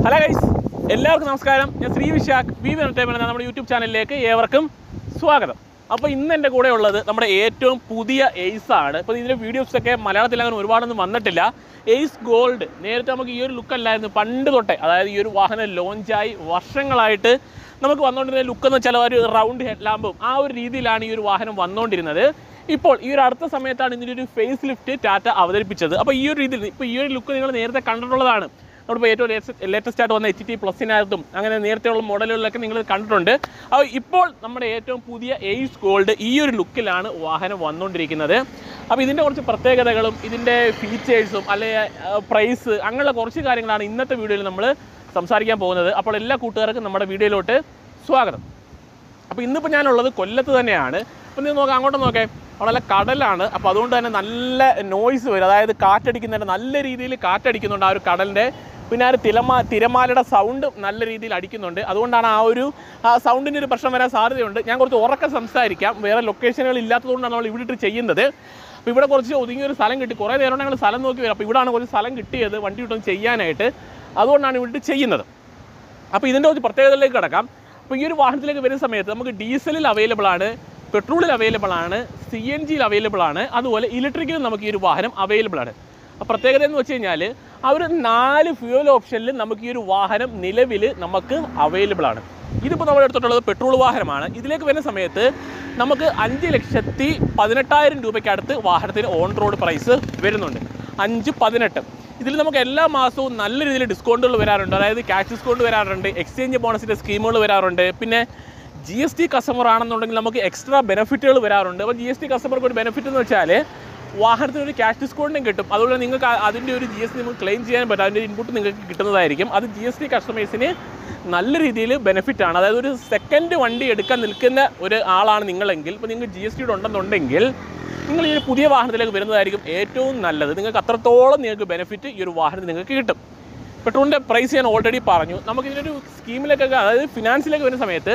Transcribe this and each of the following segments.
hello guys എല്ലാവർക്കും നമസ്കാരം ഞാൻ Sree Vishakh V V entertainment എന്ന നമ്മുടെ യൂട്യൂബ് ചാനലിലേക്ക് ഏവർക്കും സ്വാഗതം അപ്പോൾ ഇന്ന് എൻ്റെ കൂടെ ഉള്ളത് നമ്മുടെ ഏറ്റവും പുതിയ എയ്സ് ആണ് ഇപ്പോൾ ഇതിൻ്റെ വീഡിയോസൊക്കെ മലയാളത്തിൽ അങ്ങനെ ഒരുപാടൊന്നും വന്നിട്ടില്ല എയ്സ് ഗോൾഡ് നേരത്തെ നമുക്ക് ഈ ഒരു ലുക്ക് അല്ലായിരുന്നു പണ്ട് തൊട്ടേ അതായത് ഈ ഒരു വാഹനം ലോഞ്ചായി വർഷങ്ങളായിട്ട് നമുക്ക് വന്നുകൊണ്ടിരുന്ന ലുക്ക് എന്ന് വെച്ചാൽ ഒരു റൗണ്ട് ഹെഡ് ലാമ്പും ആ ഒരു രീതിയിലാണ് ഈ ഒരു വാഹനം വന്നുകൊണ്ടിരുന്നത് ഇപ്പോൾ ഈ ഒരു അടുത്ത സമയത്താണ് ഇതിൻ്റെ ഒരു ഫേസ് ലിഫ്റ്റ് ടാറ്റ അവതരിപ്പിച്ചത് അപ്പോൾ ഈ ഒരു രീതിയിൽ ഇപ്പോൾ ഈ ഒരു ലുക്ക് നിങ്ങൾ നേരത്തെ കണ്ടിട്ടുള്ളതാണ് നമ്മളിപ്പോൾ ഏറ്റവും ലേറ്റസ്റ്റ് ആയിട്ട് വന്ന എച്ച് ടി പ്ലസിനകത്തും അങ്ങനെ നേരത്തെയുള്ള മോഡലുകളിലൊക്കെ നിങ്ങൾ കണ്ടിട്ടുണ്ട് അപ്പോൾ ഇപ്പോൾ നമ്മുടെ ഏറ്റവും പുതിയ എയ്സ് ഗോൾഡ് ഈ ഒരു ലുക്കിലാണ് വാഹനം വന്നുകൊണ്ടിരിക്കുന്നത് അപ്പോൾ ഇതിൻ്റെ കുറച്ച് പ്രത്യേകതകളും ഇതിൻ്റെ ഫീച്ചേഴ്സും അല്ലെങ്കിൽ പ്രൈസ് അങ്ങനെയുള്ള കുറച്ച് കാര്യങ്ങളാണ് ഇന്നത്തെ വീഡിയോയിൽ നമ്മൾ സംസാരിക്കാൻ പോകുന്നത് അപ്പോൾ എല്ലാ കൂട്ടുകാർക്കും നമ്മുടെ വീഡിയോയിലോട്ട് സ്വാഗതം അപ്പോൾ ഇന്നിപ്പോൾ ഞാനുള്ളത് കൊല്ലത്ത് തന്നെയാണ് അപ്പോൾ നിങ്ങൾ നോക്കാം അങ്ങോട്ട് നോക്കേ അവിടെ നല്ല കടലാണ് അപ്പോൾ അതുകൊണ്ട് തന്നെ നല്ല നോയ്സ് വരും അതായത് കാറ്റടിക്കുന്നതിൻ്റെ നല്ല രീതിയിൽ കാറ്റടിക്കുന്നുണ്ട് ആ ഒരു കടലിൻ്റെ പിന്നെ ആ ഒരു തിരമാ തിരമാലയുടെ സൗണ്ട് നല്ല രീതിയിൽ അടിക്കുന്നുണ്ട് അതുകൊണ്ടാണ് ആ ഒരു ആ സൗണ്ടിൻ്റെ ഒരു പ്രശ്നം വരാൻ സാധ്യതയുണ്ട് ഞാൻ കുറച്ച് ഉറക്കെ സംസാരിക്കാം വേറെ ലൊക്കേഷനുകൾ ഇല്ലാത്തതുകൊണ്ടാണ് നമ്മൾ ഇവിടെ ഇട്ട് ചെയ്യുന്നത് അപ്പോൾ ഇവിടെ കുറച്ച് ഒതുങ്ങിയ ഒരു സ്ഥലം കിട്ടി കുറേ നേരം ഞങ്ങൾ സ്ഥലം നോക്കി വരും അപ്പോൾ ഇവിടെയാണ് കുറച്ച് സ്ഥലം കിട്ടിയത് വണ്ടി വിട്ടൊന്ന് ചെയ്യാനായിട്ട് അതുകൊണ്ടാണ് ഇവിടെ ചെയ്യുന്നത് അപ്പോൾ ഇതിൻ്റെ ഒരു പ്രത്യേകതയിലേക്ക് കിടക്കാം അപ്പോൾ ഈ ഒരു വാഹനത്തിലേക്ക് വരുന്ന സമയത്ത് നമുക്ക് ഡീസലിൽ അവൈലബിൾ ആണ് പെട്രോളിൽ അവൈലബിൾ ആണ് സി എൻ ജിയിൽ അവൈലബിൾ ആണ് അതുപോലെ ഇലക്ട്രിക്കലും നമുക്ക് ഈ ഒരു വാഹനം അവൈലബിൾ ആണ് അപ്പോൾ പ്രത്യേകത എന്ന് വെച്ച് കഴിഞ്ഞാൽ ആ ഒരു നാല് ഫ്യൂൽ ഓപ്ഷനിൽ നമുക്ക് ഈ ഒരു വാഹനം നിലവിൽ നമുക്ക് അവൈലബിൾ ആണ് ഇതിപ്പോൾ നമ്മൾ എടുത്തിട്ടുള്ളത് പെട്രോൾ വാഹനമാണ് ഇതിലേക്ക് വരുന്ന സമയത്ത് നമുക്ക് അഞ്ച് ലക്ഷത്തി പതിനെട്ടായിരം രൂപയ്ക്ക് അടുത്ത് വാഹനത്തിന് ഓൺ റോഡ് പ്രൈസ് വരുന്നുണ്ട് അഞ്ച് പതിനെട്ട് ഇതിൽ നമുക്ക് എല്ലാ മാസവും നല്ല രീതിയിൽ ഡിസ്കൗണ്ടുകൾ വരാറുണ്ട് അതായത് ക്യാഷ് ഡിസ്കൗണ്ട് വരാറുണ്ട് എക്സ്ചേഞ്ച് ബോണസിൻ്റെ സ്കീമുകൾ വരാറുണ്ട് പിന്നെ ജി എസ് ടി കസ്റ്റമർ ആണെന്നുണ്ടെങ്കിൽ നമുക്ക് എക്സ്ട്രാ ബെനിഫിറ്റുകൾ വരാറുണ്ട് അപ്പോൾ ജി എസ് ടി കസ്റ്റമർക്ക് ഒരു ബെനിഫിറ്റ് എന്ന് വെച്ചാൽ വാഹനത്തിന് ഒരു ക്യാഷ് ഡിസ്കൗണ്ടും കിട്ടും അതുപോലെ നിങ്ങൾക്ക് ആ- അതിൻ്റെ ഒരു ജി എസ് ടി നിങ്ങൾക്ക് ക്ലെയിം ചെയ്യാൻ പറ്റും അതിൻ്റെ ഇൻപുട്ട് നിങ്ങൾക്ക് കിട്ടുന്നതായിരിക്കും അത് ജി എസ് ടി കസ്റ്റമേഴ്സിന് നല്ല രീതിയിൽ ബെനിഫിറ്റ് ആണ് അതായത് ഒരു സെക്കൻഡ് വണ്ടി എടുക്കാൻ നിൽക്കുന്ന ഒരു ആളാണ് നിങ്ങളെങ്കിൽ ഇപ്പോൾ നിങ്ങൾക്ക് ജി എസ് ടി ഉണ്ടെന്നുണ്ടെങ്കിൽ നിങ്ങൾ ഈ ഒരു പുതിയ വാഹനത്തിലേക്ക് വരുന്നതായിരിക്കും ഏറ്റവും നല്ലത് നിങ്ങൾക്ക് അത്രത്തോളം നിങ്ങൾക്ക് ബെനിഫിറ്റ് ഈ ഒരു വാഹനത്തിൽ നിങ്ങൾക്ക് കിട്ടും പെട്രോളിൻ്റെ പ്രൈസ് ഞാൻ ഓൾറെഡി പറഞ്ഞു നമുക്ക് ഇതിനൊരു സ്കീമിലേക്കൊക്കെ അതായത് ഫിനാൻസിലേക്ക് വരുന്ന സമയത്ത്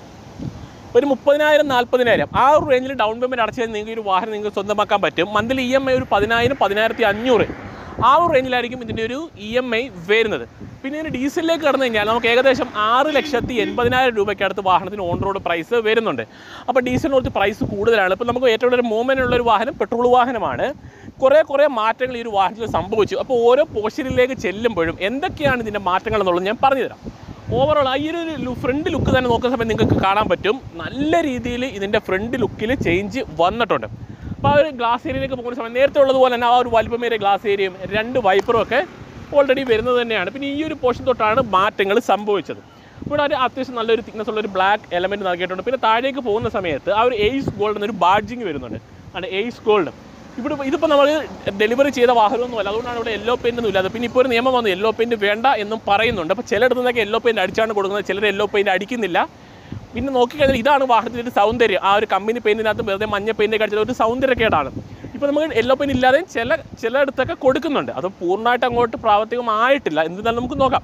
ഒരു മുപ്പതിനായിരം നാൽപ്പതിനായിരം ആ ഒരു റേഞ്ചിൽ ഡൗൺ പേയ്മെൻറ്റ് അടച്ചാൽ നിങ്ങൾക്ക് ഈ ഒരു വാഹനം നിങ്ങൾക്ക് സ്വന്തമാക്കാൻ പറ്റും മന്ത്ലി ഇ എം ഐ ഒരു പതിനായിരം പതിനായിരത്തി അഞ്ഞൂറ് ആ ഒരു റേഞ്ചിലായിരിക്കും ഇതിൻ്റെ ഒരു ഇ എം ഐ വരുന്നത് പിന്നെ ഇതിന് ഡീസലിലേക്ക് കടന്നു കഴിഞ്ഞാൽ നമുക്ക് ഏകദേശം ആറ് ലക്ഷത്തി എൺപതിനായിരം രൂപയ്ക്ക് അടുത്ത് വാഹനത്തിന് ഓൺ റോഡ് പ്രൈസ് വരുന്നുണ്ട് അപ്പോൾ ഡീസലിന് കുറച്ച് പ്രൈസ് കൂടുതലാണ് ഇപ്പോൾ നമുക്ക് ഏറ്റവും കൂടുതൽ മൂവ്മെൻ്റ് ഉള്ള ഒരു വാഹനം പെട്രോൾ വാഹനമാണ് കുറേ കുറേ മാറ്റങ്ങൾ ഈ ഒരു വാഹനത്തിൽ സംഭവിച്ചു അപ്പോൾ ഓരോ പോർഷനിലേക്ക് ചെല്ലുമ്പോഴും എന്തൊക്കെയാണ് ഇതിൻ്റെ മാറ്റങ്ങൾ എന്നുള്ളത് ഞാൻ പറഞ്ഞുതരാം ഓവറോൾ ഈ ഒരു ഫ്രണ്ട് ലുക്ക് തന്നെ നോക്കുന്ന സമയത്ത് നിങ്ങൾക്ക് കാണാൻ പറ്റും നല്ല രീതിയിൽ ഇതിൻ്റെ ഫ്രണ്ട് ലുക്കിൽ ചേഞ്ച് വന്നിട്ടുണ്ട് അപ്പോൾ ആ ഒരു ഗ്ലാസ് ഏരിയയിലേക്ക് പോകുന്ന സമയം നേരത്തെ ഉള്ളതുപോലെ തന്നെ ആ ഒരു വലിപ്പമേറിയ ഗ്ലാസ് ഏരിയയും രണ്ട് വൈപ്പറും ഒക്കെ ഓൾറെഡി വരുന്നത് തന്നെയാണ് പിന്നെ ഈ ഒരു പോർഷൻ തൊട്ടാണ് മാറ്റങ്ങൾ സംഭവിച്ചത് ഇവിടെ ഒരു അത്യാവശ്യം നല്ലൊരു തിക്നെസ് ഉള്ള ഒരു ബ്ലാക്ക് എലമെൻറ്റ് നൽകിയിട്ടുണ്ട് പിന്നെ താഴേക്ക് പോകുന്ന സമയത്ത് ആ ഒരു എയ്സ് ഗോൾഡ് എന്നൊരു ബാഡ്ജിങ് വരുന്നുണ്ട് ആണ് എയ്സ് ഗോൾഡ് ഇവിടെ ഇതിപ്പോൾ നമ്മൾ ഡെലിവറി ചെയ്ത വാഹനമൊന്നുമല്ല അതുകൊണ്ടാണ് ഇവിടെ യെല്ലോ പെയിൻ്റ് ഒന്നും ഇല്ലാതെ പിന്നെ ഇപ്പോൾ ഒരു നിയമം വന്നു യെല്ലോ പെയിൻറ്റ് വേണ്ട എന്നും പറയുന്നുണ്ട് അപ്പോൾ ചിലയിടത്തു നിന്നൊക്കെ യെല്ലോ പെയിൻറ്റ് അടിച്ചാണ് കൊടുക്കുന്നത് ചിലർ യെല്ലോ പെയിൻറ്റ് അടിക്കുന്നില്ല പിന്നെ നോക്കിക്കഴിഞ്ഞാൽ ഇതാണ് വാഹനത്തിൻ്റെ ഒരു സൗന്ദര്യം ആ ഒരു കമ്പനി പെയിൻറ്റിനകത്ത് വെറുതെ മഞ്ഞ പെയിൻറ്റ് അടിച്ചത് ഒരു സൗന്ദര്യക്കേടാണ് ഇപ്പോൾ നമുക്ക് യെല്ലോ പെയിൻറ്റ് ഇല്ലാതെയും ചില ചിലയിടത്തൊക്കെ കൊടുക്കുന്നുണ്ട് അത് പൂർണ്ണമായിട്ട് അങ്ങോട്ട് പ്രാവർത്തികമായിട്ടില്ല എന്നിരുന്നാലും നമുക്ക് നോക്കാം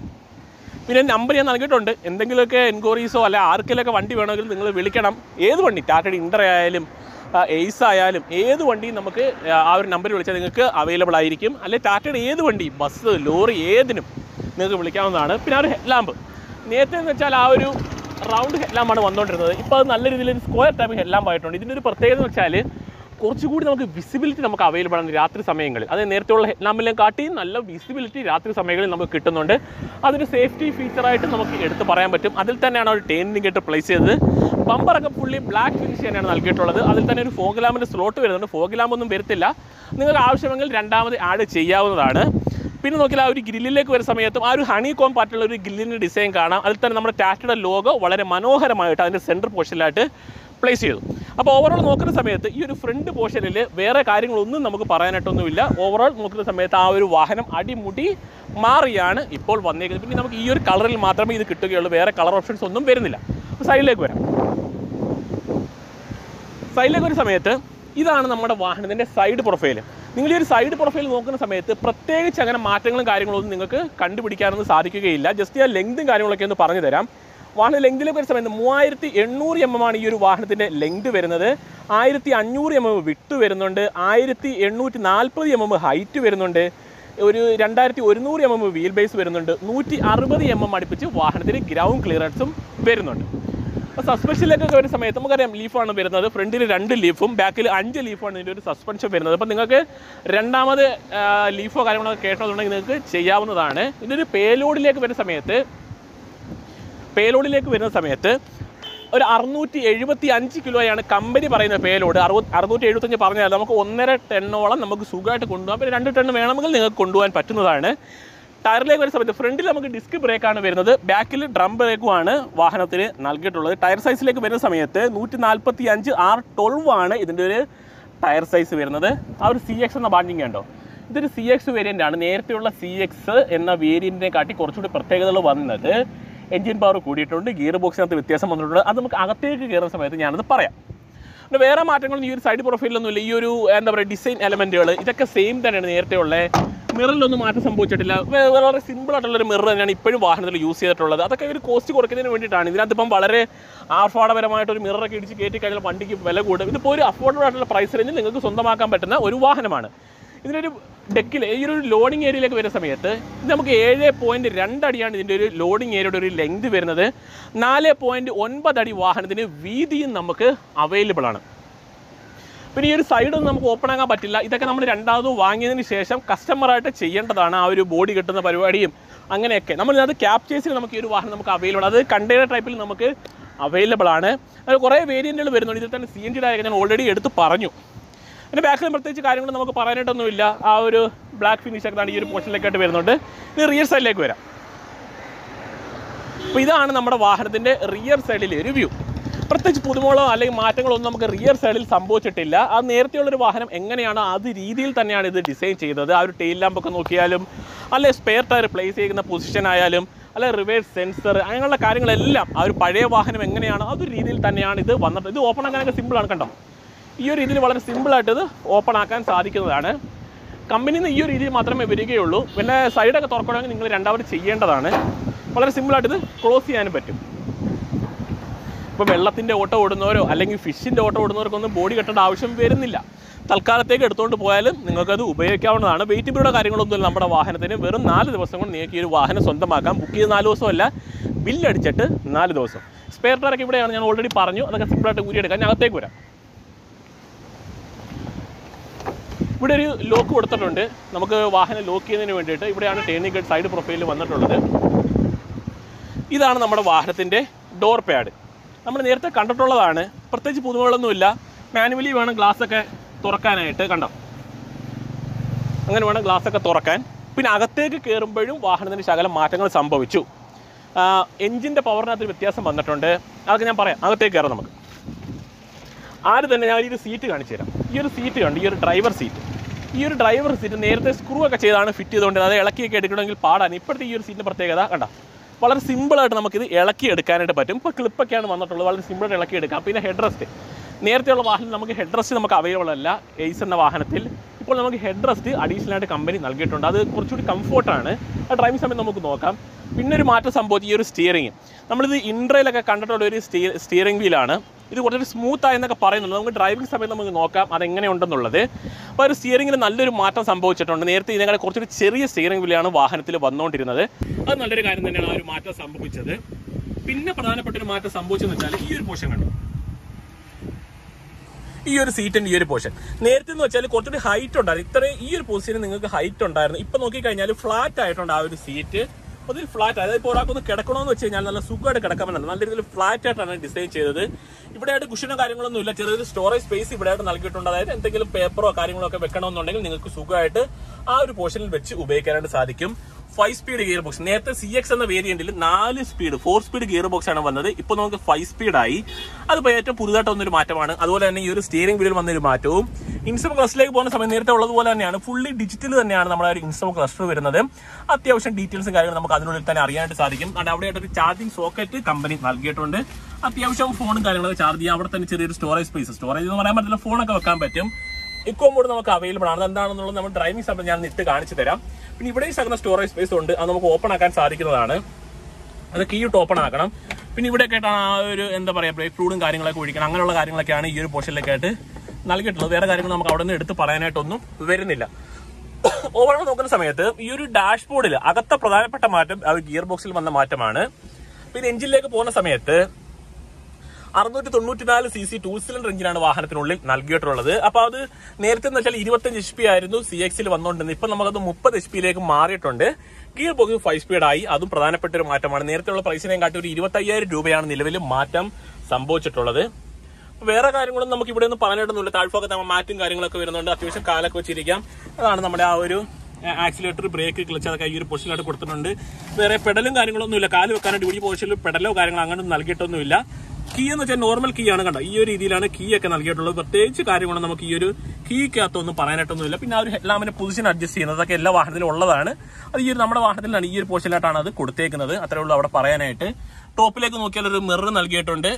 പിന്നെ നമ്പർ ഞാൻ നൽകിയിട്ടുണ്ട് എന്തെങ്കിലുമൊക്കെ എൻക്വയറീസോ അല്ലെ ആർക്കെങ്കിലുമൊക്കെ വണ്ടി വേണമെങ്കിൽ നിങ്ങൾ വിളിക്കണം ഏത് വണ്ടി ടാറ്റയുടെ ഇൻഡർ ആയാലും എയ്സ് ആയാലും ഏത് വണ്ടിയും നമുക്ക് ആ, ആ ഒരു നമ്പർ വിളിച്ചാൽ നിങ്ങൾക്ക് അവൈലബിൾ ആയിരിക്കും അല്ലെ ടാറ്റയുടെ ഏത് വണ്ടി ബസ് ലോറി ഏതിനും നിങ്ങൾക്ക് വിളിക്കാവുന്നതാണ് പിന്നെ ആ ഒരു ഹെഡ് ലാമ്പ് നേരത്തെ എന്ന് വെച്ചാൽ ആ ഒരു റൗണ്ട് ഹെഡ് ലാമ്പാണ് വന്നുകൊണ്ടിരുന്നത് ഇപ്പോൾ അത് നല്ല രീതിയിൽ ഒരു സ്ക്വയർ ടൈപ്പ് ഹെഡ് ലാമ്പ് ആയിട്ടുണ്ട് ഇതിൻ്റെ ഒരു പ്രത്യേകത എന്ന് വെച്ചാൽ കുറച്ചുകൂടി നമുക്ക് വിസിബിലിറ്റി നമുക്ക് അവൈലബിൾ ആണ് രാത്രി സമയങ്ങളിൽ അത് നേരത്തെയുള്ള ഹെഡ് ലാമ്പിലും കാട്ടി നല്ല വിസിബിലിറ്റി രാത്രി സമയങ്ങളിൽ നമുക്ക് കിട്ടുന്നുണ്ട് അതൊരു സേഫ്റ്റി ഫീച്ചറായിട്ട് നമുക്ക് എടുത്ത് പറയാൻ പറ്റും അതിൽ തന്നെയാണ് ഒരു ടേണിംഗ് ഗേറ്റ് പ്ലേസ് ചെയ്തത് ബമ്പറൊക്കെ ഫുള്ളി ബ്ലാക്ക് ഫിനിഷ് തന്നെയാണ് നൽകിയിട്ടുള്ളത് അതിൽ തന്നെ ഒരു ഫോഗ് ലാമ്പിൻ്റെ സ്ലോട്ട് വരുന്നുണ്ട് ഫോഗ് ലാമ്പ് ഒന്നും വരത്തില്ല നിങ്ങൾക്ക് ആവശ്യമെങ്കിൽ രണ്ടാമത് ആഡ് ചെയ്യാവുന്നതാണ് പിന്നെ നോക്കിയാൽ ആ ഒരു ഗ്രില്ലിലേക്ക് വരുന്ന സമയത്തും ആ ഒരു ഹണി കോം പാർട്ടുള്ള ഒരു ഗ്രില്ലിൻ്റെ ഡിസൈൻ കാണാം അതിൽ തന്നെ നമ്മുടെ ടാറ്റയുടെ ലോഗോ വളരെ മനോഹരമായിട്ട് അതിൻ്റെ സെൻറ്റർ പോർഷനിലായിട്ട് പ്ലേസ് ചെയ്തു അപ്പോൾ ഓവറോൾ നോക്കുന്ന സമയത്ത് ഈ ഒരു ഫ്രണ്ട് പോർഷനിൽ വേറെ കാര്യങ്ങളൊന്നും നമുക്ക് പറയാനായിട്ടൊന്നുമില്ല ഓവറോൾ നോക്കുന്ന സമയത്ത് ആ ഒരു വാഹനം അടിമുടി മാറിയാണ് ഇപ്പോൾ വന്നേക്കുന്നത് പിന്നെ നമുക്ക് ഈ ഒരു കളറിൽ മാത്രമേ ഇത് കിട്ടുകയുള്ളൂ വേറെ കളർ ഓപ്ഷൻസ് ഒന്നും വരുന്നില്ല അപ്പോൾ സൈഡിലേക്ക് വരാം സൈഡിലേക്ക് ഒരു സമയത്ത് ഇതാണ് നമ്മുടെ വാഹനത്തിൻ്റെ സൈഡ് പ്രൊഫൈൽ നിങ്ങൾ ഈ ഒരു സൈഡ് പ്രൊഫൈൽ നോക്കുന്ന സമയത്ത് പ്രത്യേകിച്ച് അങ്ങനെ മാറ്റങ്ങളും കാര്യങ്ങളൊന്നും നിങ്ങൾക്ക് കണ്ടുപിടിക്കാനൊന്നും സാധിക്കുകയില്ല ജസ്റ്റ് ആ ലെങ്തും കാര്യങ്ങളൊക്കെ ഒന്ന് പറഞ്ഞു തരാം വാഹന ലെങ്തിലേക്ക് വരുന്ന സമയത്ത് മൂവായിരത്തി എണ്ണൂറ് എം എം ആണ് ഈ ഒരു വാഹനത്തിൻ്റെ ലെങ്ത് വരുന്നത് ആയിരത്തി അഞ്ഞൂറ് എം എം വിട്ട് വരുന്നുണ്ട് ആയിരത്തി എണ്ണൂറ്റി നാൽപ്പത് എം എം ഹൈറ്റ് വരുന്നുണ്ട് ഒരു രണ്ടായിരത്തി ഒരുന്നൂറ് എം എം വീൽ ബേസ് വരുന്നുണ്ട് നൂറ്റി അറുപത് എം എം അടുപ്പിച്ച് വാഹനത്തിന് ഗ്രൗണ്ട് ക്ലിയറൻസും വരുന്നുണ്ട് അപ്പോൾ സസ്പെൻഷനിലേക്കൊക്കെ വരുന്ന സമയത്ത് നമുക്കറിയാം ലീഫാണ് വരുന്നത് ഫ്രണ്ടിൽ രണ്ട് ലീഫും ബാക്കിൽ അഞ്ച് ലീഫാണ് ഇതിൻ്റെ ഒരു സസ്പെൻഷൻ വരുന്നത് അപ്പോൾ നിങ്ങൾക്ക് രണ്ടാമത് ആ, ലീഫോ കാര്യങ്ങളോ കേട്ടതുണ്ടെങ്കിൽ നിങ്ങൾക്ക് ചെയ്യാവുന്നതാണ് ഇതൊരു പേലോഡിലേക്ക് വരുന്ന സമയത്ത് പേലോഡിലേക്ക് വരുന്ന സമയത്ത് ഒരു അറുന്നൂറ്റി എഴുപത്തി അഞ്ച് കിലോയാണ് കമ്പനി പറയുന്ന പേലോഡ് അറുപത് അറുന്നൂറ്റി എഴുപത്തഞ്ച് പറഞ്ഞാൽ നമുക്ക് ഒന്നര ടെണ്ണോളം നമുക്ക് സുഖമായിട്ട് കൊണ്ടുപോകാം പിന്നെ രണ്ട് ടൺ വേണമെങ്കിൽ നിങ്ങൾക്ക് കൊണ്ടുപോകാൻ പറ്റുന്നതാണ് ടയറിലേക്ക് വരുന്ന സമയത്ത് ഫ്രണ്ടിൽ നമുക്ക് ഡിസ്ക് ബ്രേക്കാണ് വരുന്നത് ബാക്കിൽ ഡ്രം ബ്രേക്കുമാണ് വാഹനത്തിന് നൽകിയിട്ടുള്ളത് ടയർ സൈസിലേക്ക് വരുന്ന സമയത്ത് നൂറ്റി നാൽപ്പത്തി അഞ്ച് ആർ ട്വൽവ് ആണ് ഇതിൻ്റെ ഒരു ടയർ സൈസ് വരുന്നത് ആ ഒരു സി എക്സ് എന്ന ബാൻഡിങ് ഉണ്ടോ ഇതൊരു സി എക്സ് വേരിയൻ്റ് ആണ് നേരത്തെയുള്ള സി എക്സ് എന്ന വേരിയൻറ്റിനെ കാട്ടി കുറച്ചുകൂടി പ്രത്യേകതകൾ വന്നത് എഞ്ചിൻ പവർ കൂടിയിട്ടുണ്ട് ഗിയർ ബോക്സിനകത്ത് വ്യത്യാസം വന്നിട്ടുണ്ട് അത് നമുക്ക് അകത്തേക്ക് കയറുന്ന സമയത്ത് ഞാനത് പറയാം പിന്നെ വേറെ മാറ്റങ്ങളൊന്നും ഈ ഒരു സൈഡ് പ്രൊഫൈലൊന്നും ഇല്ല ഈ ഒരു എന്താ പറയുക ഡിസൈൻ എലമെൻറ്റുകൾ ഇതൊക്കെ സെയിം തന്നെയാണ് നേരത്തെ ഉള്ളത് മിററിലൊന്നും മാറ്റം സംഭവിച്ചിട്ടില്ല വേ- വളരെ സിമ്പിൾ ആയിട്ടുള്ളൊരു മിറർ തന്നെയാണ് ഇപ്പോഴും വാഹനത്തിൽ യൂസ് ചെയ്തിട്ടുള്ളത് അതൊക്കെ ഒരു കോസ്റ്റ് കുറയ്ക്കുന്നതിന് വേണ്ടിയിട്ടാണ് ഇതിനകത്ത് ഇപ്പം വളരെ ആർഭാടപരമായിട്ട് ഒരു മിററൊക്കെ ഇടിച്ച് കയറ്റി കഴിഞ്ഞാൽ വണ്ടിക്ക് വില കൂടും ഇതിപ്പോൾ ഒരു അഫോർഡബിൾ ആയിട്ടുള്ള പ്രൈസ് റേഞ്ചിൽ നിങ്ങൾക്ക് സ്വന്തമാക്കാൻ പറ്റുന്ന ഒരു വാഹനമാണ് ഇതിനൊരു ഡെക്കിൽ ഈ ഒരു ലോഡിംഗ് ഏരിയയിലേക്ക് വരുന്ന സമയത്ത് ഇത് നമുക്ക് ഏഴ് പോയിന്റ് രണ്ടടിയാണ് ഇതിൻ്റെ ഒരു ലോഡിംഗ് ഏരിയയുടെ ഒരു ലെങ്ത് വരുന്നത് നാല് പോയിന്റ് ഒൻപത് അടി വാഹനത്തിന് വീതിയും നമുക്ക് അവൈലബിൾ ആണ് പിന്നെ ഈ ഒരു സൈഡൊന്നും നമുക്ക് ഓപ്പൺ ആക്കാൻ പറ്റില്ല ഇതൊക്കെ നമ്മൾ രണ്ടാമത് വാങ്ങിയതിന് ശേഷം കസ്റ്റമറായിട്ട് ചെയ്യേണ്ടതാണ് ആ ഒരു ബോഡി കിട്ടുന്ന പരിപാടിയും അങ്ങനെയൊക്കെ നമ്മൾ അത് ക്യാപ്ചേഴ്സിൽ നമുക്ക് ഈ ഒരു വാഹനം നമുക്ക് അവൈലബിൾ അത് കണ്ടെയ്നർ ടൈപ്പിൽ നമുക്ക് അവൈലബിൾ ആണ് അത് കുറേ വേരിയൻറ്റുകൾ വരുന്നുണ്ട് ഇതിൽ തന്നെ സി എൻ ജിയുടെ ഞാൻ ഓൾറെഡി എടുത്ത് പറഞ്ഞു പിന്നെ ബാക്കിൽ പ്രത്യേകിച്ച് കാര്യങ്ങൾ നമുക്ക് പറയാനായിട്ടൊന്നുമില്ല ആ ഒരു ബ്ലാക്ക് ഫിനിഷ് ഒക്കെ ഈ ഒരു പോർഷനിലേക്കായിട്ട് വരുന്നുണ്ട് ഇനി റിയർ സൈഡിലേക്ക് വരാം അപ്പോൾ ഇതാണ് നമ്മുടെ വാഹനത്തിൻ്റെ റിയർ സൈഡിലെ ഒരു വ്യൂ പ്രത്യേകിച്ച് പുതുമകളോ അല്ലെങ്കിൽ മാറ്റങ്ങളോ ഒന്നും നമുക്ക് റിയർ സൈഡിൽ സംഭവിച്ചിട്ടില്ല അത് നേരത്തെയുള്ളൊരു വാഹനം എങ്ങനെയാണോ അത് രീതിയിൽ തന്നെയാണ് ഇത് ഡിസൈൻ ചെയ്തത് ആ ഒരു ടെയിൽ ലാമ്പൊക്കെ നോക്കിയാലും അല്ലെ സ്പെയർ ടയർ പ്ലേസ് ചെയ്യുന്ന പൊസിഷൻ ആയാലും അല്ലെ റിവേഴ്സ് സെൻസർ അങ്ങനെയുള്ള കാര്യങ്ങളെല്ലാം ആ ഒരു പഴയ വാഹനം എങ്ങനെയാണോ ആ ഒരു രീതിയിൽ തന്നെയാണ് ഇത് വന്നത് ഇത് ഓപ്പൺ ആക്കാനൊക്കെ സിമ്പിളാണ് കണ്ടോ ഈ ഒരു രീതിയിൽ വളരെ സിമ്പിളായിട്ട് ഇത് ഓപ്പൺ ആക്കാൻ സാധിക്കുന്നതാണ് കമ്പനിയിൽ നിന്ന് ഈ ഒരു രീതിയിൽ മാത്രമേ വരികയുള്ളൂ പിന്നെ സൈഡൊക്കെ തുറക്കണമെങ്കിൽ നിങ്ങൾ രണ്ടാമത് ചെയ്യേണ്ടതാണ് വളരെ സിമ്പിളായിട്ട് ഇത് ക്ലോസ് ചെയ്യാനും പറ്റും ഇപ്പോൾ വെള്ളത്തിൻ്റെ ഓട്ടം ഓടുന്നവരോ അല്ലെങ്കിൽ ഫിഷിൻ്റെ ഓട്ടം ഓടുന്നവർക്കൊന്നും ബോഡി കെട്ടേണ്ട ആവശ്യം വരുന്നില്ല തൽക്കാലത്തേക്ക് എടുത്തുകൊണ്ട് പോയാലും നിങ്ങൾക്കത് ഉപയോഗിക്കാവുന്നതാണ് വെയിറ്റ് ബില്ലുടെ കാര്യങ്ങളൊന്നുമില്ല നമ്മുടെ വാഹനത്തിന് വെറും നാല് ദിവസം കൊണ്ട് നിങ്ങൾക്ക് ഈ ഒരു വാഹനം സ്വന്തമാക്കാം ബുക്ക് ചെയ്ത് നാല് ദിവസമല്ല ബില്ലടിച്ചിട്ട് നാല് ദിവസം സ്പെയർ ടയറൊക്കെ ഇവിടെയാണ് ഞാൻ ഓൾറെഡി പറഞ്ഞു അതൊക്കെ സിമ്പിളായിട്ട് ഊരിയെടുക്കാൻ ഞാൻ അകത്തേക്ക് വരാം ഇവിടെ ഒരു ലോക്ക് കൊടുത്തിട്ടുണ്ട് നമുക്ക് വാഹനം ലോക്ക് ചെയ്യുന്നതിന് വേണ്ടിയിട്ട് ഇവിടെയാണ് ടേണിംഗ് ഗഡ് സൈഡ് പ്രൊഫൈലിൽ വന്നിട്ടുള്ളത് ഇതാണ് നമ്മുടെ വാഹനത്തിൻ്റെ ഡോർ പാഡ് നമ്മൾ നേരത്തെ കണ്ടിട്ടുള്ളതാണ് പ്രത്യേകിച്ച് പുതുമകളൊന്നുമില്ല മാനുവലി വേണം ഗ്ലാസ് ഒക്കെ തുറക്കാനായിട്ട് കണ്ടോ അങ്ങനെ വേണം ഗ്ലാസ് ഒക്കെ തുറക്കാൻ പിന്നെ അകത്തേക്ക് കയറുമ്പോഴും വാഹനത്തിന് ശകലം മാറ്റങ്ങൾ സംഭവിച്ചു എഞ്ചിൻ്റെ പവറിനകത്ത് ഒരു വ്യത്യാസം വന്നിട്ടുണ്ട് അതൊക്കെ ഞാൻ പറയാം അകത്തേക്ക് കയറാം നമുക്ക് ആര് തന്നെ ഞാൻ ഈ ഒരു സീറ്റ് കാണിച്ചു തരാം ഈ ഒരു സീറ്റ് കണ്ട് ഈ ഒരു ഡ്രൈവർ സീറ്റ് ഈ ഒരു ഡ്രൈവർ സീറ്റ് നേരത്തെ സ്ക്രൂ ഒക്കെ ചെയ്താണ് ഫിറ്റ് ചെയ്തുകൊണ്ട് അത് ഇളക്കിയൊക്കെ എടുക്കണമെങ്കിൽ പാടാണ് ഇപ്പോഴത്തെ ഈ ഒരു സീറ്റിൻ്റെ പ്രത്യേകത കണ്ട വളരെ സിമ്പിളായിട്ട് നമുക്കിത് ഇളക്കി എടുക്കാനായിട്ട് പറ്റും ഇപ്പോൾ ക്ലിപ്പൊക്കെയാണ് വന്നിട്ടുള്ളത് വളരെ സിമ്പിളായിട്ട് ഇളക്കി എടുക്കാം പിന്നെ ഹെഡ് റെസ്റ്റ് നേരത്തെയുള്ള വാഹനത്തിൽ നമുക്ക് ഹെഡ് റെസ്റ്റ് നമുക്ക് അവൈലബിൾ അല്ല എയ്സ് എന്ന വാഹനത്തിൽ ഇപ്പോൾ നമുക്ക് ഹെഡ് റെസ്റ്റ് അഡീഷണൽ ആയിട്ട് കമ്പനി നൽകിയിട്ടുണ്ട് അത് കുറച്ചുകൂടി കംഫോർട്ടാണ് ആ ഡ്രൈവിംഗ് സമയത്ത് നമുക്ക് നോക്കാം പിന്നെ ഒരു മാറ്റം സംഭവിച്ചു ഈ ഒരു സ്റ്റിയറിംഗ് നമ്മളിത് ഇൻട്രയിലൊക്കെ കണ്ടിട്ടുള്ള ഒരു സ്റ്റിയറിംഗ് വീലാണ് ഇത് കുറച്ചൊരു സ്മൂത്ത് ആയെന്നൊക്കെ പറയുന്നുണ്ട് നമുക്ക് ഡ്രൈവിംഗ് സമയത്ത് നമുക്ക് നോക്കാം അതെങ്ങനെയുണ്ടെന്നുള്ളത് അപ്പോൾ ഒരു സ്റ്റിയറിംഗിന് നല്ലൊരു മാറ്റം സംഭവിച്ചിട്ടുണ്ട് നേരത്തെ ഇതിനേക്കാൾ കുറച്ചൊരു ചെറിയ സ്റ്റിയറിംഗ് വീലാണ് വാഹനത്തിൽ വന്നുകൊണ്ടിരുന്നത് അത് നല്ലൊരു കാര്യം തന്നെയാണ് ആ ഒരു മാറ്റം സംഭവിച്ചത് പിന്നെ പ്രധാനപ്പെട്ട ഒരു മാറ്റം സംഭവിച്ചെന്ന് വെച്ചാൽ ഈ ഒരു പോർഷൻ കണ്ടു ഈ ഒരു സീറ്റിന്റെ ഈ ഒരു പോർഷൻ നേരത്തെ എന്ന് വെച്ചാൽ കുറച്ചുകൂടി ഹൈറ്റ് ഉണ്ടായിരുന്നു ഇത്രയും ഈ ഒരു പൊസിഷനിൽ നിങ്ങൾക്ക് ഹൈറ്റ് ഉണ്ടായിരുന്നു ഇപ്പൊ നോക്കിക്കഴിഞ്ഞാൽ ഫ്ലാറ്റ് ആയിട്ടുണ്ട് ആ ഒരു സീറ്റ് അതിൽ ഫ്ലാറ്റ് അതായത് ഇപ്പോൾ ഒരാൾക്കൊന്ന് കിടക്കണമെന്ന് വെച്ച് കഴിഞ്ഞാൽ നല്ല സുഖമായിട്ട് കിടക്കാമെന്നല്ല നല്ല രീതിയിൽ ഫ്ലാറ്റ് ആയിട്ടാണ് ഡിസൈൻ ചെയ്തത് ഇവിടെ ആയിട്ട് കുഷനോ കാര്യങ്ങളൊന്നും ഇല്ല ചെറിയൊരു സ്റ്റോറേജ് സ്പേസ് ഇവിടെ ആയിട്ട് നൽകിയിട്ടുണ്ട് അതായത് എന്തെങ്കിലും പേപ്പറോ കാര്യങ്ങളോ ഒക്കെ വെക്കണമെന്നുണ്ടെങ്കിൽ നിങ്ങൾക്ക് സുഖമായിട്ട് ആ ഒരു പോർഷനിൽ വെച്ച് ഉപയോഗിക്കാനായിട്ട് സാധിക്കും ഫൈവ് സ്പീഡ് ഗിയർ ബോക്സ് നേരത്തെ സി എക്സ് എന്ന വേരിയന്റിൽ നാല് speed four speed gear box ആണ് വന്നത് ഇപ്പോൾ നമുക്ക് ഫൈവ് സ്പീഡായി അതിപ്പോൾ ഏറ്റവും പുതുതായിട്ട് വന്നൊരു മാറ്റമാണ് അതുപോലെ തന്നെ ഈ ഒരു സ്റ്റിയറിംഗ് വീലിൽ വന്നൊരു മാറ്റവും ഇൻസ്റ്റം ക്ലസ്റ്ററിലേക്ക് പോകുന്ന സമയം നേരത്തെ ഉള്ളതുപോലെ തന്നെയാണ് ഫുള്ളി ഡിജിറ്റൽ തന്നെയാണ് നമ്മുടെ ഒരു ഇൻസ്റ്റം ക്ലസ്റ്റർ വരുന്നത് അത്യാവശ്യം ഡീറ്റെയിൽസും കാര്യങ്ങളും നമുക്ക് അതിനുള്ളിൽ തന്നെ അറിയാനായിട്ട് സാധിക്കും അതുകൊണ്ട് അവിടെയായിട്ട് ഒരു ചാർജിങ് സോക്കറ്റ് കമ്പനി നൽകിയിട്ടുണ്ട് അത്യാവശ്യം ഫോണും കാര്യങ്ങളൊക്കെ ചാർജ് ചെയ്യാം അവിടെ തന്നെ ചെറിയൊരു സ്റ്റോറേജ് സ്പേസ് സ്റ്റോറേജ് എന്ന് പറയാൻ പറ്റില്ല ഫോണൊക്കെ വെക്കാൻ പറ്റും ഇക്കോ മോഡ് നമുക്ക് അവൈലബിൾ ആണ് എന്താണെന്നുള്ളത് നമ്മൾ ഡ്രൈവിംഗ് സമയത്ത് ഞാൻ ഇട്ട് കാണിച്ചു തരാം പിന്നെ ഇവിടെയും ശകലം സ്റ്റോറേജ് സ്പേസ് ഉണ്ട് അത് നമുക്ക് ഓപ്പൺ ആക്കാൻ സാധിക്കുന്നതാണ് അത് കീ ഇട്ട് ഓപ്പൺ ആക്കണം പിന്നെ ഇവിടെയൊക്കെ ആയിട്ടാണ് ആ ഒരു എന്താ പറയുക ബ്രേക്ക് ഫ്ലൂഡും കാര്യങ്ങളൊക്കെ ഒഴിക്കണം അങ്ങനെയുള്ള കാര്യങ്ങളൊക്കെയാണ് ഈ ഒരു പോർഷനിലൊക്കെ ആയിട്ട് നൽകിയിട്ടുള്ളത് വേറെ കാര്യങ്ങൾ നമുക്ക് അവിടെ നിന്ന് എടുത്ത് പറയാനായിട്ടൊന്നും വരുന്നില്ല ഓവറോൾ നോക്കുന്ന സമയത്ത് ഈ ഒരു ഡാഷ്ബോർഡിൽ അകത്ത പ്രധാനപ്പെട്ട മാറ്റം ആ ഒരു ഗിയർ ബോക്സിൽ വന്ന മാറ്റമാണ് പിന്നെ എഞ്ചിനിലേക്ക് പോകുന്ന സമയത്ത് അറുന്നൂറ്റി തൊണ്ണൂറ്റിനാല് സി സി ടൂ സിലിണ്ടർ എഞ്ചിനാണ് വാഹനത്തിനുള്ളിൽ നൽകിയിട്ടുള്ളത് അപ്പൊ അത് നേരത്തെ എന്ന് വെച്ചാൽ ഇരുപത്തഞ്ച് എച്ച് പി ആയിരുന്നു സി എക്സിൽ വന്നുകൊണ്ടിരുന്നത് ഇപ്പൊ നമുക്കത് മുപ്പത് എച്ച് പിയിലേക്ക് മാറിയിട്ടുണ്ട് ഗിയർ ബോക്സ് ഫൈവ് സ്പീഡ് ആയി അതും പ്രധാനപ്പെട്ട ഒരു മാറ്റമാണ് നേരത്തെയുള്ള പ്രൈസിനെയും കാട്ടി ഒരു ഇരുപത്തി അയ്യായിരം രൂപയാണ് നിലവിൽ മാറ്റം സംഭവിച്ചിട്ടുള്ളത് വേറെ കാര്യങ്ങളൊന്നും നമുക്ക് ഇവിടെ ഒന്നും പറയാനായിട്ടൊന്നുമില്ല താഴ്ഭാഗത്ത് നമ്മൾ മാറ്റും കാര്യങ്ങളൊക്കെ വരുന്നുണ്ട് അത്യാവശ്യം കാലൊക്കെ വെച്ചിരിക്കാം അതാണ് നമ്മുടെ ആ ഒരു ആക്സിലേറ്റർ ബ്രേക്ക് ക്ലച്ച് അതൊക്കെ ഈ ഒരു പൊസിഷനിലായിട്ട് കൊടുത്തിട്ടുണ്ട് വേറെ പെഡലും കാര്യങ്ങളൊന്നും ഇല്ല കാല് വെക്കാനായിട്ട് ഇവിടെ പൊസിഷനിൽ പെഡലോ കാര്യങ്ങളോ അങ്ങനെ നൽകിയിട്ടൊന്നുമില്ല കീ എന്ന് വെച്ചാൽ നോർമൽ കീ ആണ് കണ്ടോ ഈ ഒരു രീതിയിലാണ് കീ ഒക്കെ നൽകിയിട്ടുള്ളത് പ്രത്യേകിച്ച് കാര്യങ്ങളൊന്നും നമുക്ക് ഈ ഒരു കീക്കകത്തൊന്നും പറയാനായിട്ടൊന്നുമില്ല പിന്നെ ആ ഒരു ഹെഡ്ലാമിന്റെ പൊസിഷൻ അഡ്ജസ്റ്റ് ചെയ്യുന്നത് അതൊക്കെ എല്ലാ വാഹനത്തിലും ഉള്ളതാണ് അത് ഈ ഒരു നമ്മുടെ വാഹനത്തിലാണ് ഈ ഒരു പോർഷനിലായിട്ടാണ് അത് കൊടുത്തേക്കുന്നത് അത്രേ ഉള്ളൂ അവിടെ പറയാനായിട്ട് ടോപ്പിലേക്ക് നോക്കിയാൽ ഒരു മിറർ നൽകിയിട്ടുണ്ട്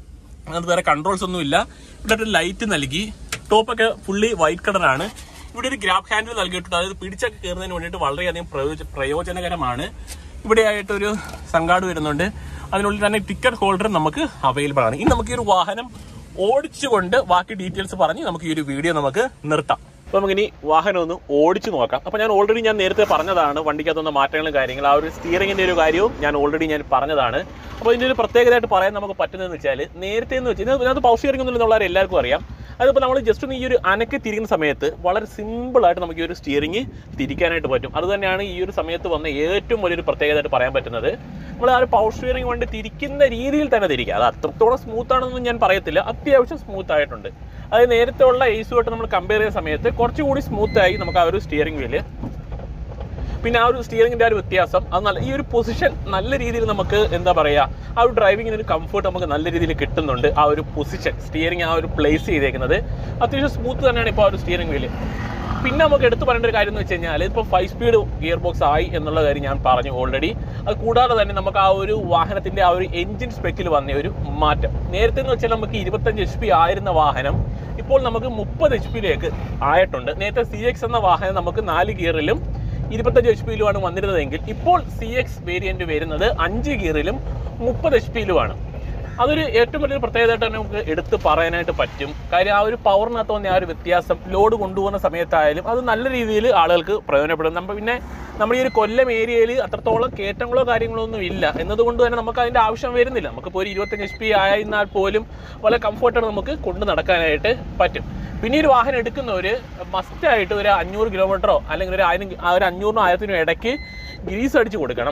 അത് വേറെ കൺട്രോൾസ് ഒന്നും ഇല്ല ഇവിടെ ഒരു ലൈറ്റ് നൽകി ടോപ്പൊക്കെ ഫുള്ളി വൈറ്റ് കളറാണ് ഇവിടെ ഒരു ഗ്രാബ് ഹാൻഡിൽ നൽകിയിട്ടുണ്ട് അതായത് പിടിച്ചൊക്കെ കയറുന്നതിന് വേണ്ടിയിട്ട് വളരെയധികം പ്രയോജ- പ്രയോജനകരമാണ് ഇവിടെ ആയിട്ടൊരു സംഘാട് വരുന്നുണ്ട് അതിനുള്ളിൽ തന്നെ ടിക്കറ്റ് ഹോൾഡർ നമുക്ക് അവൈലബിൾ ആണ് ഇനി നമുക്ക് ഈ ഒരു വാഹനം ഓടിച്ചുകൊണ്ട് ബാക്കി ഡീറ്റെയിൽസ് പറഞ്ഞ് നമുക്ക് ഈ ഒരു വീഡിയോ നമുക്ക് നിർത്താം അപ്പൊ നമുക്കിനി വാഹനം ഒന്ന് ഓടിച്ചു നോക്കാം അപ്പൊ ഞാൻ ഓൾറെഡി ഞാൻ നേരത്തെ പറഞ്ഞതാണ് വണ്ടിക്കകത്തുന്ന മാറ്റങ്ങളും കാര്യങ്ങളും ആ ഒരു സ്റ്റിയറിംഗിന്റെ ഒരു കാര്യവും ഞാൻ ഓൾറെഡി ഞാൻ പറഞ്ഞതാണ് അപ്പോൾ ഇതിന്റെ ഒരു പ്രത്യേകതയായിട്ട് പറയാൻ നമുക്ക് പറ്റുന്നതെന്ന് വെച്ചാൽ നേരത്തെ എന്ന് വെച്ചാൽ ഇതിനകത്ത് പവർ സ്റ്റിയറിംഗ് ഒന്നും എന്നുള്ളവരെ എല്ലാവർക്കും അറിയാം അതിപ്പോൾ നമ്മൾ ജസ്റ്റ് ഒന്ന് ഈ ഒരു അനക്ക് തിരിക്കുന്ന സമയത്ത് വളരെ സിമ്പിൾ ആയിട്ട് നമുക്ക് ഈ ഒരു സ്റ്റിയറിംഗ് തിരിക്കാനായിട്ട് പറ്റും അത് തന്നെയാണ് ഈ ഒരു സമയത്ത് വന്ന ഏറ്റവും വലിയൊരു പ്രത്യേകതയായിട്ട് പറയാൻ പറ്റുന്നത് നമ്മൾ ആ ഒരു പവർ സ്റ്റിയറിംഗ് വണ്ടി തിരിക്കുന്ന രീതിയിൽ തന്നെ തിരിക്കുക അത് അത്രത്തോളം സ്മൂത്ത് ആണെന്നൊന്നും ഞാൻ പറയത്തില്ല അത്യാവശ്യം സ്മൂത്ത് ആയിട്ടുണ്ട് അത് നേരത്തെ ഉള്ള ഏസുമായിട്ട് നമ്മൾ കമ്പയർ ചെയ്യുന്ന സമയത്ത് കുറച്ചുകൂടി സ്മൂത്ത് ആയി നമുക്ക് ആ ഒരു സ്റ്റിയറിംഗ് വീല് പിന്നെ ആ ഒരു സ്റ്റിയറിംഗിന്റെ ആ ഒരു വ്യത്യാസം അത് നല്ല ഈ ഒരു പൊസിഷൻ നല്ല രീതിയിൽ നമുക്ക് എന്താ പറയാ ആ ഒരു ഡ്രൈവിങ്ങിന് ഒരു കംഫർട്ട് നമുക്ക് നല്ല രീതിയിൽ കിട്ടുന്നുണ്ട് ആ ഒരു പൊസിഷൻ സ്റ്റിയറിംഗ് ആ ഒരു പ്ലേസ് ചെയ്തേക്കുന്നത് അത്യാവശ്യം സ്മൂത്ത് തന്നെയാണ് ഇപ്പോൾ ആ ഒരു സ്റ്റിയറിംഗ് വീല് പിന്നെ നമുക്ക് എടുത്തു പറയേണ്ട ഒരു കാര്യം എന്ന് വെച്ച് കഴിഞ്ഞാൽ ഇപ്പോൾ ഫൈവ് സ്പീഡ് ഗിയർ ബോക്സ് ആയി എന്നുള്ള കാര്യം ഞാൻ പറഞ്ഞു ഓൾറെഡി അത് കൂടാതെ തന്നെ നമുക്ക് ആ ഒരു വാഹനത്തിന്റെ ആ ഒരു എഞ്ചിൻ സ്പെക്കിൽ വന്ന ഒരു മാറ്റം നേരത്തെ എന്ന് വെച്ചാൽ നമുക്ക് ഇരുപത്തഞ്ച് എച്ച് പി ആയിരുന്ന വാഹനം ഇപ്പോൾ നമുക്ക് മുപ്പത് എച്ച് പിയിലേക്ക് ആയിട്ടുണ്ട് നേരത്തെ സി എക്സ് എന്ന വാഹനം നമുക്ക് നാല് ഗിയറിലും ഇരുപത്തഞ്ച് എച്ച് പിയിലുമാണ് വന്നിരുന്നതെങ്കിൽ ഇപ്പോൾ സി എക്സ് വേരിയന്റ് വരുന്നത് അഞ്ച് ഗിയറിലും മുപ്പത് എച്ച് പിയിലുമാണ് അതൊരു ഏറ്റവും വലിയൊരു പ്രത്യേകതയായിട്ട് തന്നെ നമുക്ക് എടുത്ത് പറയാനായിട്ട് പറ്റും കാര്യം ആ ഒരു പവറിനകത്ത് വന്ന ആ ഒരു വ്യത്യാസം ലോഡ് കൊണ്ടുപോകുന്ന സമയത്തായാലും അത് നല്ല രീതിയിൽ ആളുകൾക്ക് പ്രയോജനപ്പെടും നമ്മൾ പിന്നെ നമ്മുടെ ഈ ഒരു കൊല്ലം ഏരിയയിൽ അത്രത്തോളം കയറ്റങ്ങളോ കാര്യങ്ങളോ ഒന്നും ഇല്ല എന്നതുകൊണ്ട് തന്നെ നമുക്ക് അതിൻ്റെ ആവശ്യം വരുന്നില്ല നമുക്കിപ്പോൾ ഒരു ഇരുപത്തഞ്ച് എച്ച് പി ആയിരുന്നാൽ പോലും വളരെ കംഫർട്ടാണ് നമുക്ക് കൊണ്ടു നടക്കാനായിട്ട് പറ്റും പിന്നെ ഈ ഒരു വാഹനം എടുക്കുന്നവർ മസ്റ്റായിട്ട് ഒരു അഞ്ഞൂറ് കിലോമീറ്ററോ അല്ലെങ്കിൽ ഒരു ആയിരം ആ ഒരു അഞ്ഞൂറിനോ ആയിരത്തിനും ഇടയ്ക്ക് ഗ്രീസ് അടിച്ച് കൊടുക്കണം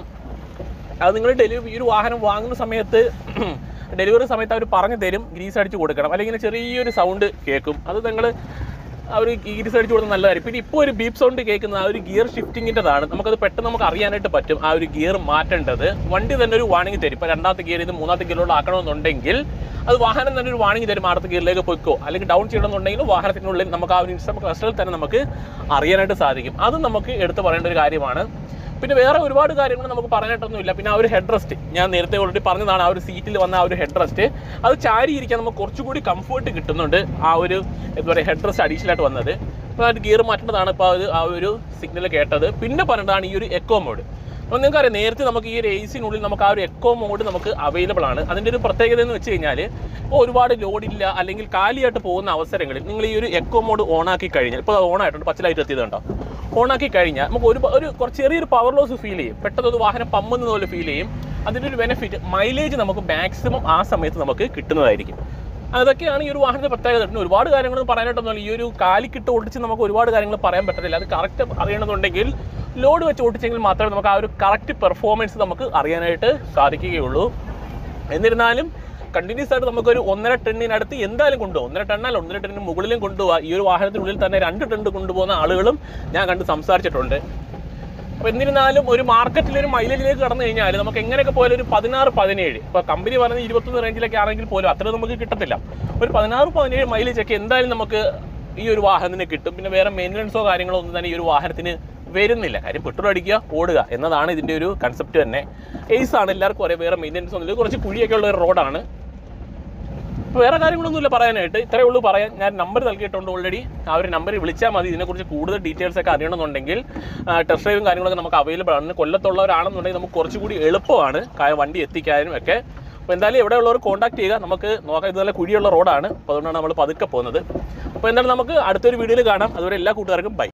അത് നിങ്ങൾ ഡെലിവറി ഈ ഒരു വാഹനം വാങ്ങുന്ന സമയത്ത് ഡെലിവറി സമയത്ത് അവർ പറഞ്ഞു തരും ഗ്രീസ് അടിച്ച് കൊടുക്കണം അല്ലെങ്കിൽ ചെറിയൊരു സൗണ്ട് കേൾക്കും അത് നിങ്ങൾ ആ ഒരു ഗീർസ് അടിച്ചു കൊടുത്താൽ നല്ലതായിരിക്കും പിന്നെ ഇപ്പോൾ ഒരു ബീപ്പ് സൗണ്ട് കേൾക്കുന്ന ആ ഒരു ഗിയർ ഷിഫ്റ്റിങ്ങിൻ്റെതാണ് നമുക്കത് പെട്ടെന്ന് നമുക്ക് അറിയാനായിട്ട് പറ്റും ആ ഒരു ഗിയർ മാറ്റേണ്ടത് വണ്ടി തന്നെ ഒരു വാണിംഗ് തരും ഇപ്പോൾ രണ്ടാമത്തെ ഗിയർ ഇത് മൂന്നാമത്തെ ഗിയറിലോട്ട് ആക്കണമെന്നുണ്ടെങ്കിൽ അത് വാഹനം തന്നെ ഒരു വാണിംഗ് തരും അടുത്ത ഗിയറിലേക്ക് പോയിക്കോ അല്ലെങ്കിൽ ഡൗൺ ചെയ്യണമെന്നുണ്ടെങ്കിൽ വാഹനത്തിനുള്ളിൽ നമുക്ക് ആ ഒരു ഇൻസ്റ്റം ക്ലസ്റ്ററിൽ തന്നെ നമുക്ക് അറിയാനായിട്ട് സാധിക്കും അത് നമുക്ക് എടുത്ത് പറയേണ്ട ഒരു കാര്യമാണ് പിന്നെ വേറെ ഒരുപാട് കാര്യങ്ങൾ നമുക്ക് പറയാനായിട്ടൊന്നുമില്ല പിന്നെ ആ ഒരു ഹെഡ് റെസ്റ്റ് ഞാൻ നേരത്തെ ഓൾറെഡി പറഞ്ഞതാണ് ആ ഒരു സീറ്റിൽ വന്ന ആ ഒരു ഹെഡ് റെസ്റ്റ് അത് ചാരി ഇരിക്കാൻ നമുക്ക് കുറച്ചുകൂടി കംഫർട്ട് കിട്ടുന്നുണ്ട് ആ ഒരു എന്താ പറയുക ഹെഡ് റെസ്റ്റ് അഡീഷണൽ ആയിട്ട് വന്നത് അപ്പോൾ ആ ഒരു ഗിയർ മാറ്റേണ്ടതാണ് ഇപ്പോൾ അത് ആ ഒരു സിഗ്നൽ കേട്ടത് പിന്നെ പറഞ്ഞതാണ് ഈ ഒരു എക്കോ മോഡ് അപ്പോൾ നിങ്ങൾക്കറിയാം നേരത്തെ നമുക്ക് ഈ ഒരു എ സിനുള്ളിൽ നമുക്ക് ആ ഒരു എക്കോ മോഡ് നമുക്ക് അവൈലബിൾ ആണ് അതിൻ്റെ ഒരു പ്രത്യേകത എന്ന് വെച്ച് കഴിഞ്ഞാൽ ഇപ്പോൾ ഒരുപാട് ലോഡില്ല അല്ലെങ്കിൽ കാലിയായിട്ട് പോകുന്ന അവസരങ്ങളിൽ നിങ്ങൾ ഈ ഒരു എക്കോ മോഡ് ഓണാക്കി കഴിഞ്ഞാൽ ഇപ്പോൾ ഓൺ ആയിട്ടുണ്ട് പച്ച എത്തിയതുണ്ടോ ഓണാക്കി കഴിഞ്ഞാൽ നമുക്ക് ഒരു ഒരു കുറച്ച് ചെറിയൊരു പവർ ലോസ് ഫീൽ ചെയ്യും പെട്ടെന്ന് ഒരു വാഹനം പമ്മുന്ന പോലെ ഫീൽ ചെയ്യും അതിൻ്റെ ഒരു ബെനിഫിറ്റ് മൈലേജ് നമുക്ക് മാക്സിമം ആ സമയത്ത് നമുക്ക് കിട്ടുന്നതായിരിക്കും അതൊക്കെയാണ് ഈ ഒരു വാഹനത്തിന്റെ പ്രത്യേകത പിന്നെ ഒരുപാട് കാര്യങ്ങളൊന്നും പറയാനായിട്ടൊന്നുമില്ല ഈ ഒരു കാലിക്കിട്ട് ഓടിച്ച് നമുക്ക് ഒരുപാട് കാര്യങ്ങൾ പറയാൻ പറ്റത്തില്ല അത് കറക്റ്റ് അറിയണമെന്നുണ്ടെങ്കിൽ ലോഡ് വെച്ച് ഓടിച്ചെങ്കിൽ മാത്രമേ നമുക്ക് ആ ഒരു കറക്റ്റ് പെർഫോമൻസ് നമുക്ക് അറിയാനായിട്ട് സാധിക്കുകയുള്ളൂ എന്നിരുന്നാലും കണ്ടിന്യൂസ് ആയിട്ട് നമുക്കൊരു ഒന്നര ടണ്ണിനടുത്ത് എന്തായാലും കൊണ്ടുപോകും ഒന്നര ടണ്ണല്ല ഒന്നര ടണ്ണിന് മുകളിലും കൊണ്ടുപോകാം ഈ ഒരു വാഹനത്തിനുള്ളിൽ തന്നെ രണ്ട് ടൺ കൊണ്ടുപോകുന്ന ആളുകളും ഞാൻ കണ്ട് സംസാരിച്ചിട്ടുണ്ട് അപ്പോൾ എന്നിരുന്നാലും ഒരു മാർക്കറ്റിൽ ഒരു മൈലേജിലേക്ക് കടന്നു കഴിഞ്ഞാൽ നമുക്ക് എങ്ങനെയൊക്കെ പോയാലും ഒരു പതിനാറ് പതിനേഴ് ഇപ്പോൾ കമ്പനി പറയുന്നത് ഇരുപത്തൊന്ന് റേഞ്ചിലൊക്കെ ആണെങ്കിൽ പോലും അത്ര നമുക്ക് കിട്ടത്തില്ല ഒരു പതിനാറ് പതിനേഴ് മൈലേജ് ഒക്കെ എന്തായാലും നമുക്ക് ഈ ഒരു വാഹനത്തിന് കിട്ടും പിന്നെ വേറെ മെയിൻ്റനൻസോ കാര്യങ്ങളോ ഒന്നും തന്നെ ഈ ഒരു വാഹനത്തിന് വരുന്നില്ല കാര്യം പെട്രോൾ അടിക്കുക ഓടുക എന്നതാണ് ഇതിൻ്റെ ഒരു കൺസെപ്റ്റ് തന്നെ എയ്സ് ആണ് എല്ലാവർക്കും അറിയാം വേറെ മെയിൻ്റനൻസ് ഒന്നുമില്ല കുറച്ച് കുഴിയൊക്കെ ഉള്ള ഒരു റോഡാണ് ഇപ്പോൾ വേറെ കാര്യങ്ങളൊന്നുമില്ല പറയാനായിട്ട് ഇത്രയേ ഉള്ളൂ പറയാൻ ഞാൻ നമ്പർ നൽകിയിട്ടുണ്ട് ഓൾറെഡി ആ ഒരു നമ്പറിൽ വിളിച്ചാൽ മതി ഇതിനെക്കുറിച്ച് കൂടുതൽ ഡീറ്റെയിൽസ് ഒക്കെ അറിയണമെന്നുണ്ടെങ്കിൽ ടെസ്റ്റ് ഡ്രൈവും കാര്യങ്ങളൊക്കെ നമുക്ക് അവൈലബിൾ ആണ് കൊല്ലത്തുള്ളവരാണെന്നുണ്ടെങ്കിൽ നമുക്ക് കുറച്ചുകൂടി എളുപ്പമാണ് കാര്യം വണ്ടി എത്തിക്കാനും ഒക്കെ അപ്പോൾ എന്തായാലും എവിടെയുള്ളവർ കോൺടാക്ട് ചെയ്യുക നമുക്ക് നോക്കാം ഇത് നല്ല കുഴിയുള്ള റോഡാണ് അപ്പോൾ അതുകൊണ്ടാണ് നമ്മൾ പതുക്കെ പോകുന്നത് അപ്പോൾ എന്തായാലും നമുക്ക് അടുത്തൊരു വീഡിയോയിൽ കാണാം അതുവരെ എല്ലാ കൂട്ടുകാർക്കും ബൈ